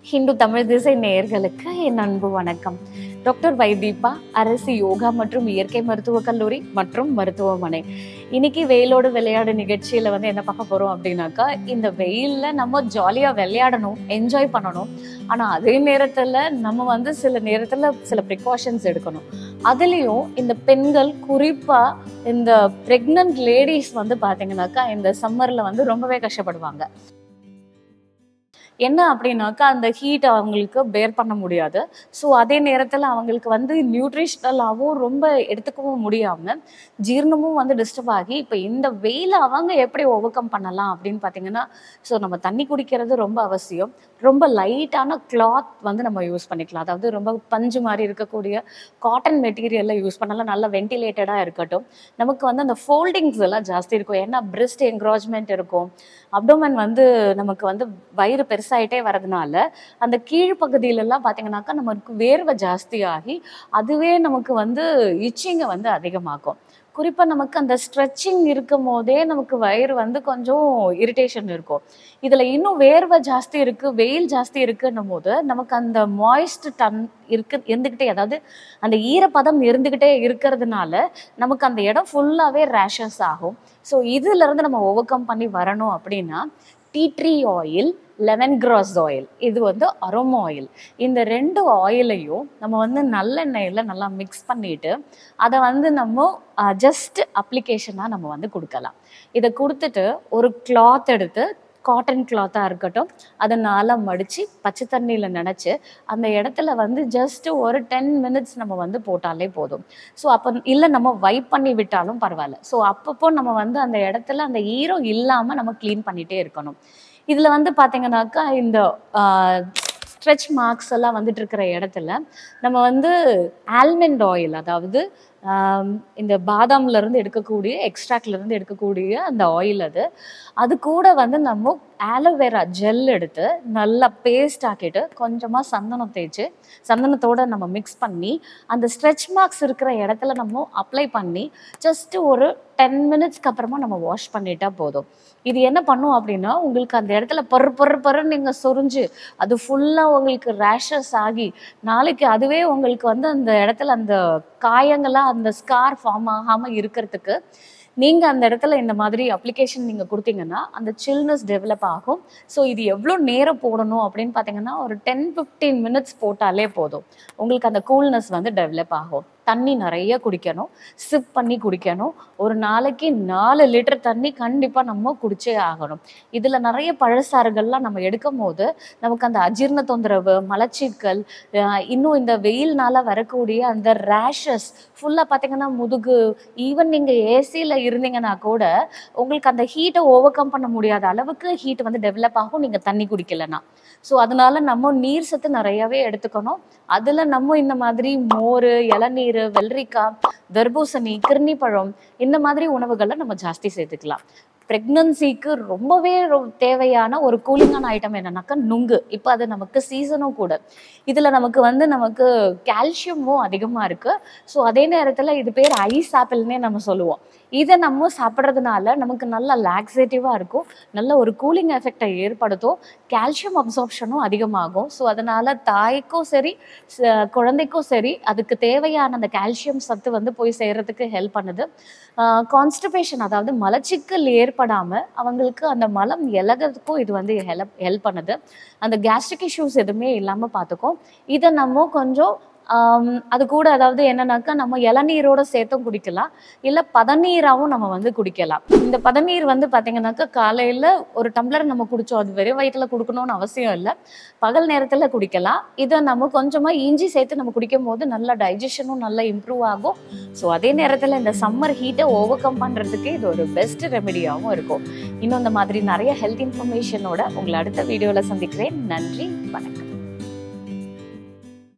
ஹிந்து தமிழ் திசை நேயர்களுக்கு என் அன்பு வணக்கம் டாக்டர் வைதீபா அரசு யோகா மற்றும் இயற்கை மருத்துவக் கல்லூரி மற்றும் மருத்துவமனை இன்னைக்கு வெயிலோடு விளையாடு நிகழ்ச்சியில வந்து என்ன பார்க்க போறோம் அப்படின்னாக்கா இந்த வெயில்ல நம்ம ஜாலியா விளையாடணும் என்ஜாய் பண்ணணும் ஆனா அதே நேரத்துல நம்ம வந்து சில நேரத்துல சில ப்ரிகாஷன்ஸ் எடுக்கணும் அதுலயும் இந்த பெண்கள் குறிப்பா இந்த பிரெக்னன்ட் லேடிஸ் வந்து பாத்தீங்கன்னாக்கா இந்த சம்மர்ல வந்து ரொம்பவே கஷ்டப்படுவாங்க என்ன அப்படின்னாக்கா அந்த ஹீட் அவங்களுக்கு பேர் பண்ண முடியாது ஸோ அதே நேரத்தில் அவங்களுக்கு வந்து நியூட்ரிஷனலாகவும் ரொம்ப எடுத்துக்கவும் முடியாமல் ஜீரணமும் வந்து டிஸ்டர்ப் ஆகி இப்போ இந்த வெயிலை அவங்க எப்படி ஓவர் கம் பண்ணலாம் அப்படின்னு பார்த்தீங்கன்னா ஸோ நம்ம தண்ணி குடிக்கிறது ரொம்ப அவசியம் ரொம்ப லைட்டான கிளாத் வந்து நம்ம யூஸ் பண்ணிக்கலாம் அதாவது ரொம்ப பஞ்சு மாதிரி இருக்கக்கூடிய காட்டன் மெட்டீரியலில் யூஸ் பண்ணலாம் நல்லா வென்டிலேட்டடாக இருக்கட்டும் நமக்கு வந்து அந்த ஃபோல்டிங்ஸ் எல்லாம் ஜாஸ்தி இருக்கும் ஏன்னா பிரெஸ்ட் என்க்ராச்மெண்ட் இருக்கும் அப்டோமன் வந்து நமக்கு வந்து வயிறு பெருசாயிட்டே வரதுனால அந்த கீழ்ப்பகுதியிலலாம் பார்த்தீங்கன்னாக்கா நமக்கு வேர்வை ஜாஸ்தியாகி அதுவே நமக்கு வந்து இச்சிங்கை வந்து அதிகமாக்கும் குறிப்பாக நமக்கு அந்த ஸ்ட்ரெச்சிங் இருக்கும் போதே நமக்கு வயிறு வந்து கொஞ்சம் இரிட்டேஷன் இருக்கும் இதில் இன்னும் வேர்வை ஜாஸ்தி இருக்குது வெயில் ஜாஸ்தி இருக்குன்னும் போது நமக்கு அந்த மாய்ஸ்ட் டன் இருக்கு இருந்துக்கிட்டே அதாவது அந்த ஈரப்பதம் இருந்துக்கிட்டே இருக்கிறதுனால நமக்கு அந்த இடம் ஃபுல்லாகவே ரேஷஸ் ஆகும் ஸோ இதுலேருந்து நம்ம ஓவர் கம் பண்ணி வரணும் அப்படின்னா tea tree oil lemon grass oil இது வந்து அரோமா ஆயில் இந்த ரெண்டு ஆயிலையும் நம்ம வந்து நல்லெண்ணெயில் நல்லா மிக்ஸ் பண்ணிட்டு அதை வந்து நம்ம ஜஸ்ட் அப்ளிகேஷனாக நம்ம வந்து கொடுக்கலாம் இதை கொடுத்துட்டு ஒரு கிளாத் எடுத்து காட்டன் கிளாத்தாக இருக்கட்டும் அதை நாளாக மடித்து பச்சை தண்ணியில் நினச்சி அந்த இடத்துல வந்து ஜஸ்ட் ஒரு டென் மினிட்ஸ் நம்ம வந்து போட்டாலே போதும் ஸோ அப்போ இல்லை நம்ம வைப் பண்ணி விட்டாலும் பரவாயில்ல ஸோ அப்பப்போ நம்ம வந்து அந்த இடத்துல அந்த ஈரம் இல்லாமல் நம்ம க்ளீன் பண்ணிகிட்டே இருக்கணும் இதில் வந்து பார்த்தீங்கன்னாக்கா இந்த ஸ்ட்ரெச் மார்க்ஸ் எல்லாம் வந்துட்டு இருக்கிற இடத்துல நம்ம வந்து ஆல்மண்ட் ஆயில் அதாவது இந்த பாதாம்ல இருந்து எடுக்கக்கூடிய எக்ஸ்ட்ராக்ட்ல இருந்து எடுக்கக்கூடிய அந்த ஆயில் அது அது கூட வந்து நம்ம ஆலோவேரா ஜெல் எடுத்து நல்லா பேஸ்ட் ஆக்கிட்டு கொஞ்சமாக சந்தனம் தேய்ச்சி சந்தனத்தோட நம்ம மிக்ஸ் பண்ணி அந்த ஸ்ட்ரெச் மார்க்ஸ் இருக்கிற இடத்துல நம்ம அப்ளை பண்ணி ஜஸ்ட் ஒரு டென் மினிட்ஸ்க்கு அப்புறமா நம்ம வாஷ் பண்ணிட்டா போதும் இது என்ன பண்ணும் அப்படின்னா உங்களுக்கு அந்த இடத்துல பொறு பொறு பொறுன்னு நீங்கள் சொரிஞ்சு அது ஃபுல்லாக உங்களுக்கு ரேஷஸ் ஆகி நாளைக்கு அதுவே உங்களுக்கு வந்து அந்த இடத்துல அந்த காயங்களாக அந்த ஸ்கார் ஃபார்ம் ஆகாமல் இருக்கிறதுக்கு நீங்கள் அந்த இடத்துல இந்த மாதிரி அப்ளிகேஷன் நீங்கள் கொடுத்தீங்கன்னா அந்த சில்னஸ் டெவலப் ஆகும் ஸோ இது எவ்வளோ நேரம் போடணும் அப்படின்னு பார்த்தீங்கன்னா ஒரு டென் ஃபிஃப்டீன் மினிட்ஸ் போட்டாலே போதும் உங்களுக்கு அந்த கூல்னஸ் வந்து டெவலப் ஆகும் தண்ணி நிறைய குடிக்கணும் சிப் பண்ணி குடிக்கணும் ஒரு நாளைக்கு நாலு லிட்டர் தண்ணி கண்டிப்பாக நம்ம குடிச்சே ஆகணும் இதில் நிறைய பழசாறுகள்லாம் நம்ம எடுக்கும் போது நமக்கு அந்த அஜீர்ண தொந்தரவு மலச்சிக்கல் இன்னும் இந்த வெயில்னால வரக்கூடிய அந்த ரேஷஸ் ஃபுல்லாக பார்த்தீங்கன்னா முதுகு ஈவன் நீங்கள் ஏசியில் இருந்தீங்கன்னா கூட உங்களுக்கு அந்த ஹீட்டை ஓவர் கம் பண்ண முடியாத அளவுக்கு ஹீட் வந்து டெவலப் ஆகும் நீங்கள் தண்ணி குடிக்கலன்னா ஸோ அதனால நம்ம நீர் சத்து நிறையவே எடுத்துக்கணும் அதில் நம்ம இந்த மாதிரி மோர் இளநீர் வெள்ளரிக்காய் தர்பூசணி கிருணி பழம் இந்த மாதிரி உணவுகளை நம்ம ஜாஸ்தி சேர்த்துக்கலாம் ப்ரெக்னன்சிக்கு ரொம்பவே தேவையான ஒரு கூலிங்கான ஐட்டம் என்னன்னாக்கா நுங்கு இப்போ அது நமக்கு சீசனும் கூட இதில் நமக்கு வந்து நமக்கு கால்சியமும் அதிகமாக இருக்குது ஸோ அதே நேரத்தில் இது பேர் ஐஸ் ஆப்பிள்னே நம்ம சொல்லுவோம் இதை நம்ம சாப்பிட்றதுனால நமக்கு நல்ல லாக்ஸேட்டிவாக இருக்கும் நல்ல ஒரு கூலிங் எஃபெக்டை ஏற்படுத்தும் கால்சியம் அப்சார்ப்ஷனும் அதிகமாகும் ஸோ அதனால் தாய்க்கும் சரி குழந்தைக்கும் சரி அதுக்கு தேவையான அந்த கால்சியம் சத்து வந்து போய் சேர்றதுக்கு ஹெல்ப் பண்ணுது கான்ஸ்டிபேஷன் அதாவது மலச்சிக்கல் ஏற்படாமல் அவங்களுக்கு அந்த மலம் இலகிறதுக்கும் இது வந்து ஹெல்ப் ஹெல்ப் பண்ணுது அந்த கேஸ்ட்ரிக் இஷ்யூஸ் எதுவுமே இல்லாமல் பார்த்துக்கும் இதை நம்ம கொஞ்சம் அது கூட அதாவது என்னன்னாக்கா நம்ம இளநீரோட சேர்த்தும் குடிக்கலாம் இல்லை பதநீராகவும் நம்ம வந்து குடிக்கலாம் இந்த பதநீர் வந்து பார்த்தீங்கன்னாக்கா காலையில் ஒரு டம்ளர் நம்ம குடித்தோம் அது வெறும் வயிற்றில் கொடுக்கணும்னு அவசியம் இல்லை பகல் நேரத்தில் குடிக்கலாம் இதை நம்ம கொஞ்சமாக இஞ்சி சேர்த்து நம்ம குடிக்கும் போது நல்லா டைஜஷனும் நல்லா இம்ப்ரூவ் ஆகும் ஸோ அதே நேரத்தில் இந்த சம்மர் ஹீட்டை ஓவர் கம் பண்ணுறதுக்கு இது ஒரு பெஸ்ட் ரெமெடியாகவும் இருக்கும் இன்னும் இந்த மாதிரி நிறைய ஹெல்த் இன்ஃபர்மேஷனோட உங்களை அடுத்த வீடியோவில் சந்திக்கிறேன் நன்றி வணக்கம்